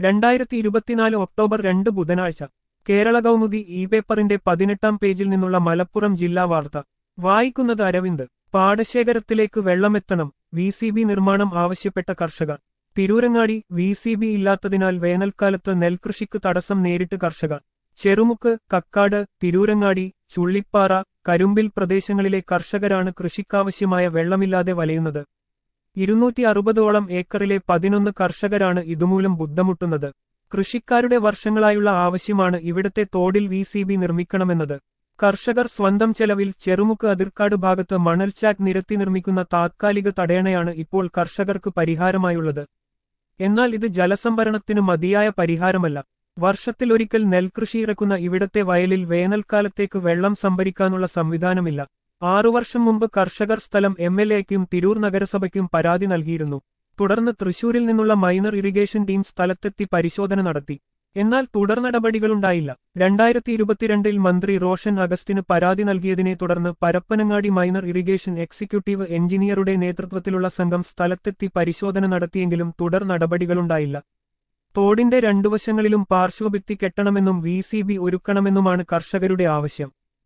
രണ്ടായിരത്തി ഇരുപത്തിനാല് ഒക്ടോബർ രണ്ട് ബുധനാഴ്ച കേരള കൗമുദി ഇ പേപ്പറിന്റെ പതിനെട്ടാം പേജിൽ നിന്നുള്ള മലപ്പുറം ജില്ലാ വാർത്ത വായിക്കുന്നത് അരവിന്ദ് പാടശേഖരത്തിലേക്ക് വെള്ളമെത്തണം വി സി ബി നിർമ്മാണം ആവശ്യപ്പെട്ട കർഷകർ തിരൂരങ്ങാടി വി സി ബി ഇല്ലാത്തതിനാൽ വേനൽക്കാലത്ത് നെൽകൃഷിക്ക് തടസ്സം നേരിട്ട് കർഷകർ ചെറുമുക്ക് കക്കാട് തിരൂരങ്ങാടി ചുള്ളിപ്പാറ കരുമ്പിൽ പ്രദേശങ്ങളിലെ കർഷകരാണ് കൃഷിക്കാവശ്യമായ വെള്ളമില്ലാതെ വലയുന്നത് ഇരുന്നൂറ്റി അറുപതോളം ഏക്കറിലെ പതിനൊന്ന് കർഷകരാണ് ഇതുമൂലം ബുദ്ധിമുട്ടുന്നത് കൃഷിക്കാരുടെ വർഷങ്ങളായുള്ള ആവശ്യമാണ് ഇവിടത്തെ തോടിൽ വി സി ബി നിർമ്മിക്കണമെന്നത് കർഷകർ സ്വന്തം ചെലവിൽ ചെറുമുക്ക് അതിർക്കാട് ഭാഗത്ത് മണൽചാക്ക് നിരത്തി നിർമ്മിക്കുന്ന താത്കാലിക തടയണയാണ് ഇപ്പോൾ കർഷകർക്ക് പരിഹാരമായുള്ളത് എന്നാൽ ഇത് ജലസംഭരണത്തിന് മതിയായ പരിഹാരമല്ല വർഷത്തിലൊരിക്കൽ നെൽകൃഷി ഇറക്കുന്ന ഇവിടത്തെ വയലിൽ വേനൽക്കാലത്തേക്ക് വെള്ളം സംഭരിക്കാനുള്ള സംവിധാനമില്ല ആറു വർഷം മുമ്പ് കർഷകർ സ്ഥലം എം എൽ എക്കും തിരൂർ നഗരസഭയ്ക്കും പരാതി നൽകിയിരുന്നു തുടർന്ന് തൃശൂരിൽ നിന്നുള്ള മൈനർ ഇറിഗേഷൻ ടീം സ്ഥലത്തെത്തി പരിശോധന നടത്തി എന്നാൽ തുടർ നടപടികളുണ്ടായില്ല രണ്ടായിരത്തി ഇരുപത്തിരണ്ടിൽ മന്ത്രി റോഷൻ അഗസ്റ്റിന് പരാതി നൽകിയതിനെ തുടർന്ന് പരപ്പനങ്ങാടി മൈനർ ഇറിഗേഷൻ എക്സിക്യൂട്ടീവ് എഞ്ചിനീയറുടെ നേതൃത്വത്തിലുള്ള സംഘം സ്ഥലത്തെത്തി പരിശോധന നടത്തിയെങ്കിലും തുടർ നടപടികളുണ്ടായില്ല തോടിന്റെ രണ്ടു വശങ്ങളിലും പാർശ്വഭിത്തി കെട്ടണമെന്നും വി സി ബി ഒരുക്കണമെന്നുമാണ് കർഷകരുടെ ആവശ്യം